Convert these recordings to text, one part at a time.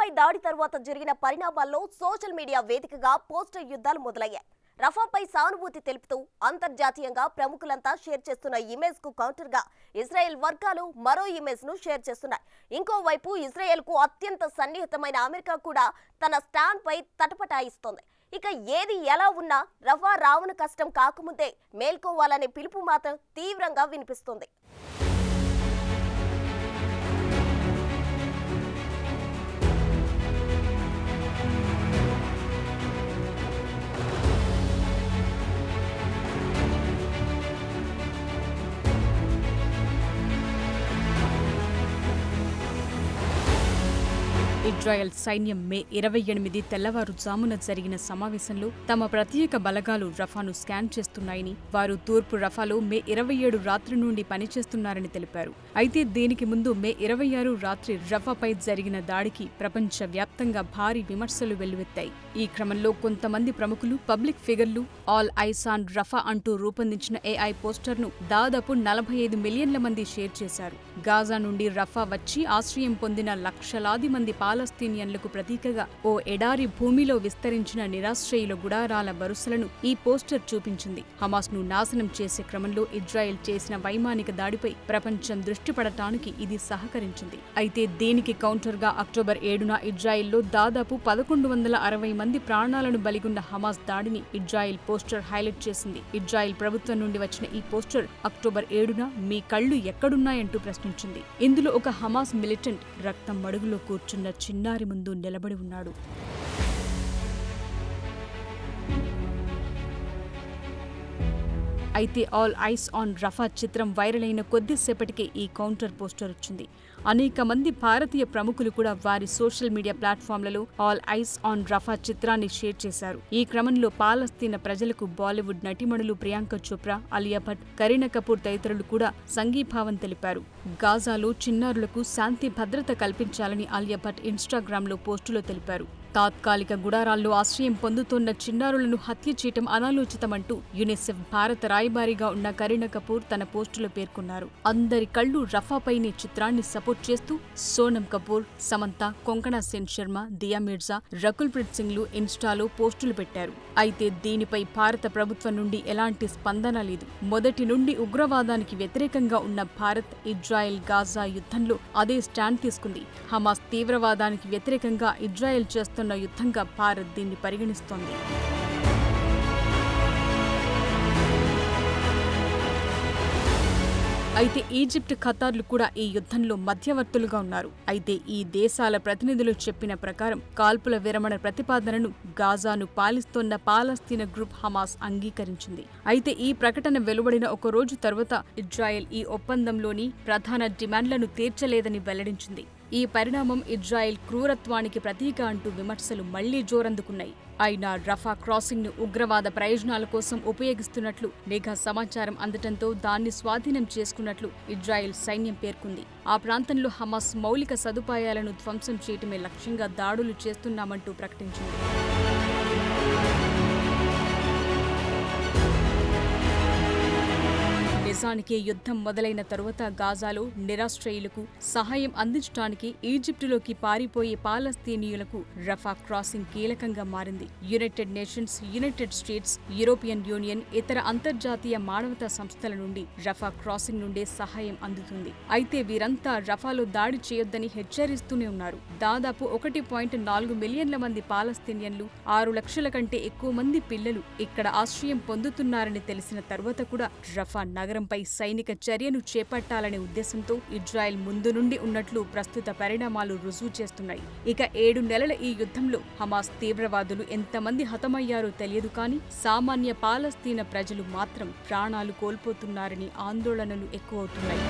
రఫాపై దాడి తర్వాత జరిగిన పరిణామాల్లో సోషల్ మీడియా వేదికగా పోస్టర్ యుద్ధాలు మొదలయ్యాయి రఫాపై సానుభూతి తెలుపుతూ అంతర్జాతీయంగా ప్రముఖులంతా షేర్ చేస్తున్న ఇమేజ్ కు కౌంటర్ గా ఇజ్రాయెల్ వర్గాలు మరో ఇమేజ్ ను షేర్ చేస్తున్నాయి ఇంకోవైపు ఇజ్రాయెల్ కు అత్యంత సన్నిహితమైన అమెరికా కూడా తన స్టాండ్ పై తటపటాయిస్తోంది ఇక ఏది ఎలా ఉన్నా రఫా రావణ కష్టం కాకముందే మేల్కోవాలనే పిలుపు మాత్రం తీవ్రంగా వినిపిస్తుంది ఇజ్రాయెల్ సైన్యం మే ఇరవై ఎనిమిది తెల్లవారుజామున జరిగిన సమావేశంలో తమ ప్రత్యేక బలగాలు రఫాను స్కాన్ చేస్తున్నాయని వారు తూర్పు రఫాలో మే ఇరవై ఏడు రాత్రి నుండి పనిచేస్తున్నారని తెలిపారు అయితే దీనికి ముందు మే ఇరవై ఆరు రాత్రి రఫాపై జరిగిన దాడికి ప్రపంచ వ్యాప్తంగా భారీ విమర్శలు వెల్లువెత్తాయి ఈ క్రమంలో కొంతమంది ప్రముఖులు పబ్లిక్ ఫిగర్లు ఆల్ ఐసాన్ రఫా అంటూ రూపొందించిన ఏఐ పోస్టర్ను దాదాపు నలభై ఐదు మిలియన్ల మంది షేర్ చేశారు గాజా నుండి రఫా వచ్చి ఆశ్రయం పొందిన లక్షలాది మంది పాలస్తీనియన్లకు ప్రతీకగా ఓ ఎడారి భూమిలో విస్తరించిన నిరాశ్రయుల గుడారాల వరుసలను ఈ పోస్టర్ చూపించింది హమాస్ ను నాశనం చేసే క్రమంలో ఇజ్రాయెల్ చేసిన వైమానిక దాడిపై ప్రపంచం దృష్టి పడటానికి ఇది సహకరించింది అయితే దీనికి కౌంటర్ గా అక్టోబర్ ఏడున ఇజ్రాయెల్లో దాదాపు పదకొండు వందల అరవై మంది ప్రాణాలను బలిగొన్న హమాస్ దాడిని ఇజ్రాయెల్ పోస్టర్ హైలైట్ చేసింది ఇజ్రాయెల్ ప్రభుత్వం నుండి వచ్చిన ఈ పోస్టర్ అక్టోబర్ ఏడున మీ కళ్ళు ఎక్కడున్నాయంటూ ప్రశ్నించింది ఇందులో ఒక హమాస్ మిలిటెంట్ రక్తం మడుగులో కూర్చున్న చిన్నారి ముందు నిలబడి ఉన్నాడు అయితే ఆల్ ఐస్ ఆన్ రఫా చిత్రం వైరల్ అయిన కొద్దిసేపటికే ఈ కౌంటర్ పోస్టర్ వచ్చింది అనేక మంది భారతీయ ప్రముఖులు కూడా వారి సోషల్ మీడియా ప్లాట్ఫామ్లలో ఆల్ ఐస్ ఆన్ రఫా చిత్రాన్ని షేర్ చేశారు ఈ క్రమంలో పాలస్తీన ప్రజలకు బాలీవుడ్ నటిమణులు ప్రియాంక చోప్రా అలియా భట్ కరీనా కపూర్ తదితరులు కూడా సంఘీభావం తెలిపారు గాజాలో చిన్నారులకు శాంతి భద్రత కల్పించాలని అలియా భట్ ఇన్స్టాగ్రామ్లో పోస్టులో తెలిపారు తాత్కాలిక గుడారాల్లో ఆశ్రయం పొందుతోన్న చిన్నారులను హత్య చేయటం అనాలోచితమంటూ యునిసెఫ్ భారత రాయబారిగా ఉన్న కరీనా కపూర్ తన పోస్టులో పేర్కొన్నారు అందరి కళ్ళు రఫాపైనే చిత్రాన్ని సపోర్ట్ చేస్తూ సోనం కపూర్ సమంత కొంకణా సేన్ శర్మ దియా మిర్జా రకుల్ ప్రీత్ సింగ్లు ఇన్స్టాలో పోస్టులు పెట్టారు అయితే దీనిపై భారత ప్రభుత్వం నుండి ఎలాంటి స్పందన లేదు మొదటి నుండి ఉగ్రవాదానికి వ్యతిరేకంగా ఉన్న భారత్ ఇజ్రాయెల్ గాజా యుద్ధంలో అదే స్టాండ్ తీసుకుంది హమాస్ తీవ్రవాదానికి వ్యతిరేకంగా ఇజ్రాయెల్ చేస్తున్న యుద్ధంగా భారత్ దీన్ని పరిగణిస్తోంది అయితే ఈజిప్ట్ ఖతార్లు కూడా ఈ యుద్ధంలో మధ్యవర్తులుగా ఉన్నారు అయితే ఈ దేశాల ప్రతినిధులు చెప్పిన ప్రకారం కాల్పుల విరమణ ప్రతిపాదనను గాజాను పాలిస్తోన్న పాలస్తీన గ్రూప్ హమాస్ అంగీకరించింది అయితే ఈ ప్రకటన వెలువడిన ఒక రోజు తర్వాత ఇజ్రాయెల్ ఈ ఒప్పందంలోని ప్రధాన డిమాండ్లను తీర్చలేదని వెల్లడించింది ఈ పరిణామం ఇజ్రాయెల్ క్రూరత్వానికి ప్రతీక అంటూ విమర్శలు మళ్లీ జోరందుకున్నాయి అయినా రఫా క్రాసింగ్ ను ఉగ్రవాద ప్రయోజనాల కోసం ఉపయోగిస్తున్నట్లు నిఘా సమాచారం అందటంతో దాన్ని స్వాధీనం చేసుకున్నట్లు ఇజ్రాయెల్ సైన్యం పేర్కొంది ఆ ప్రాంతంలో హమాస్ మౌలిక సదుపాయాలను ధ్వంసం చేయటమే లక్ష్యంగా దాడులు చేస్తున్నామంటూ ప్రకటించింది నిజానికి యుద్ధం మొదలైన తరువాత గాజాలో నిరాశ్రయులకు సహాయం అందించడానికి ఈజిప్టులోకి పారిపోయే పాలస్తీనియులకు రఫా క్రాసింగ్ కీలకంగా మారింది United Nations United States European Union ఇతర అంతర్జాతీయ మానవతా సంస్థల నుండి రఫా క్రాసింగ్ నుండే సహాయం అందుతుంది అయితే వీరంతా రఫాలో దాడి చేయొద్దని హెచ్చరిస్తూనే ఉన్నారు దాదాపు ఒకటి పాయింట్ నాలుగు మిలియన్ల మంది పాలస్తీనియన్లు ఆరు లక్షల కంటే ఎక్కువ మంది పిల్లలు ఇక్కడ ఆశ్రయం పొందుతున్నారని తెలిసిన తర్వాత కూడా రఫా నగరంపై సైనిక చర్యను చేపట్టాలనే ఉద్దేశంతో ఇజ్రాయెల్ ముందు నుండి ఉన్నట్లు ప్రస్తుత పరిణామాలు రుజువు చేస్తున్నాయి ఇక ఏడు నెలల ఈ యుద్ధంలో హమాస్ తీవ్రవాదులు ఎంతమంది హతమయ్యారో తెలియదు కానీ సామాన్య పాలస్తీన ప్రజలు మాత్రం ప్రాణాలు కోల్పోతున్నారని ఆందోళనలు ఎక్కువవుతున్నాయి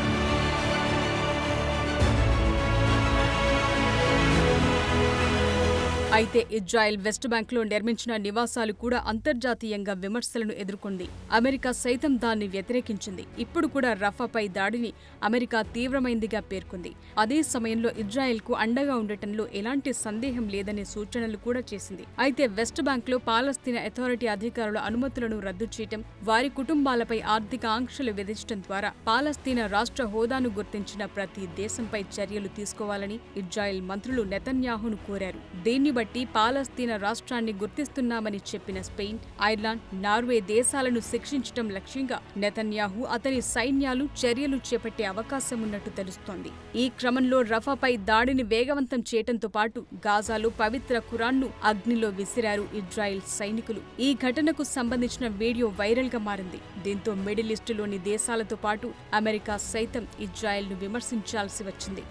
అయితే ఇజ్రాయెల్ వెస్ట్ బ్యాంక్ లో నిర్మించిన నివాసాలు కూడా అంతర్జాతీయంగా విమర్శలను ఎదుర్కొంది అమెరికా సైతం దాన్ని వ్యతిరేకించింది ఇప్పుడు కూడా రఫాపై దాడిని అమెరికా తీవ్రమైందిగా పేర్కొంది అదే సమయంలో ఇజ్రాయెల్ కు అండగా ఉండటంలో ఎలాంటి సందేహం లేదనే సూచనలు కూడా చేసింది అయితే వెస్ట్ బ్యాంక్ లో పాలస్తీనా అథారిటీ అధికారుల అనుమతులను రద్దు చేయటం వారి కుటుంబాలపై ఆర్థిక ఆంక్షలు విధించడం ద్వారా పాలస్తీనా రాష్ట్ర హోదాను గుర్తించిన ప్రతి దేశంపై చర్యలు తీసుకోవాలని ఇజ్రాయెల్ మంత్రులు నెతన్యాహును కోరారు దీన్ని బట్టి పాలస్తీనా రాష్ట్రాన్ని గుర్తిస్తున్నామని చెప్పిన స్పెయిన్ ఐర్లాండ్ నార్వే దేశాలను శిక్షించడం లక్ష్యంగా నెతన్యాహు అతని సైన్యాలు చర్యలు చేపట్టే అవకాశం ఉన్నట్టు తెలుస్తోంది ఈ క్రమంలో రఫాపై దాడిని వేగవంతం చేయటంతో పాటు గాజాలో పవిత్ర ఖురాన్ను అగ్నిలో విసిరారు ఇజ్రాయెల్ సైనికులు ఈ ఘటనకు సంబంధించిన వీడియో వైరల్ గా మారింది దీంతో మిడిల్ ఈస్టులోని దేశాలతో పాటు అమెరికా సైతం ఇజ్రాయెల్ను విమర్శించాల్సి వచ్చింది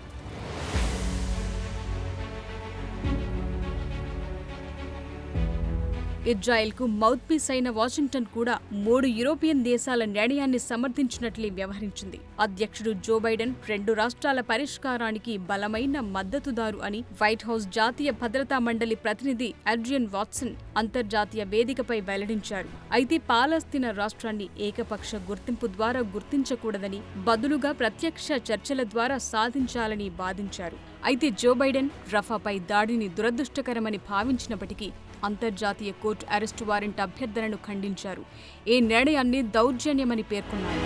ఇజ్రాయెల్కు మౌత్ పీస్ అయిన వాషింగ్టన్ కూడా మూడు యూరోపియన్ దేశాల నిర్ణయాన్ని సమర్థించినట్లే వ్యవహరించింది అధ్యక్షుడు జో బైడెన్ రెండు రాష్ట్రాల పరిష్కారానికి బలమైన మద్దతుదారు అని వైట్ హౌస్ జాతీయ భద్రతా మండలి ప్రతినిధి అడ్రియన్ వాట్సన్ అంతర్జాతీయ వేదికపై వెల్లడించారు అయితే పాలస్తీనా రాష్ట్రాన్ని ఏకపక్ష గుర్తింపు ద్వారా గుర్తించకూడదని బదులుగా ప్రత్యక్ష చర్చల ద్వారా సాధించాలని వాదించారు అయితే జో బైడెన్ రఫాపై దాడిని దురదృష్టకరమని భావించినప్పటికీ అంతర్జాతీయ కోర్టు అరెస్టు వారెంట్ అభ్యర్థనను ఖండించారు ఈ నిర్ణయాన్ని దౌర్జన్యమని పేర్కొన్నారు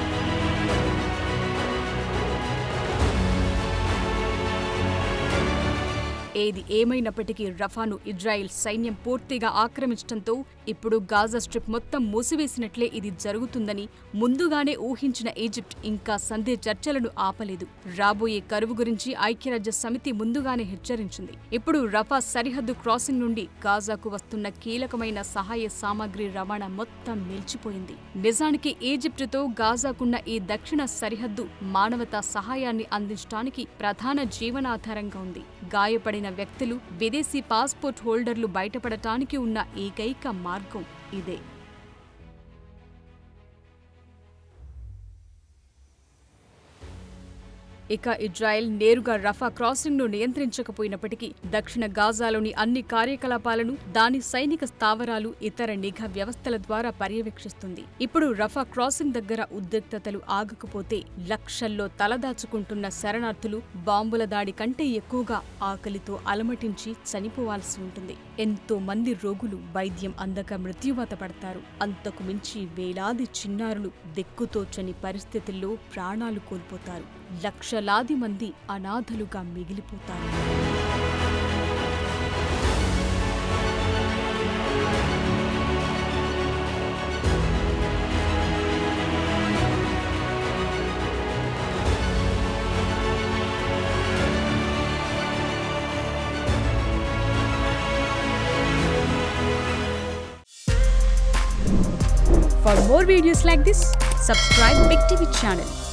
ఏది ఏమైనప్పటికీ రఫాను ఇజ్రాయెల్ సైన్యం పూర్తిగా ఆక్రమించడంతో ఇప్పుడు గాజా స్ట్రిప్ మొత్తం మూసివేసినట్లే ఇది జరుగుతుందని ముందుగానే ఊహించిన ఈజిప్ట్ ఇంకా సంధి చర్చలను ఆపలేదు రాబోయే కరువు గురించి ఐక్యరాజ్య సమితి ముందుగానే హెచ్చరించింది ఇప్పుడు రఫా సరిహద్దు క్రాసింగ్ నుండి గాజాకు వస్తున్న కీలకమైన సహాయ సామాగ్రి రవాణా మొత్తం నిలిచిపోయింది నిజానికి ఈజిప్టుతో గాజాకున్న ఈ దక్షిణ సరిహద్దు మానవతా సహాయాన్ని అందించడానికి ప్రధాన జీవనాధారంగా ఉంది గాయపడిన వ్యక్తులు విదేశీ పాస్పోర్ట్ హోల్డర్లు బయటపడటానికి ఉన్న ఏకైక మార్గం ఇదే ఇక ఇజ్రాయెల్ నేరుగా రఫా క్రాసింగ్ ను నియంత్రించకపోయినప్పటికీ దక్షిణ గాజాలోని అన్ని కార్యకలాపాలను దాని సైనిక స్థావరాలు ఇతర నిఘా వ్యవస్థల ద్వారా పర్యవేక్షిస్తుంది ఇప్పుడు రఫా క్రాసింగ్ దగ్గర ఉద్రిక్తతలు ఆగకపోతే లక్షల్లో తలదాచుకుంటున్న శరణార్థులు బాంబుల దాడి కంటే ఎక్కువగా ఆకలితో అలమటించి చనిపోవాల్సి ఉంటుంది ఎంతో మంది రోగులు వైద్యం అందక మృత్యువాత పడతారు అంతకు మించి వేలాది చిన్నారులు దిక్కుతోచని పరిస్థితుల్లో ప్రాణాలు కోల్పోతారు లక్షలాది మంది అనాథలుగా మిగిలిపోతారు For more videos like this, subscribe Big TV channel.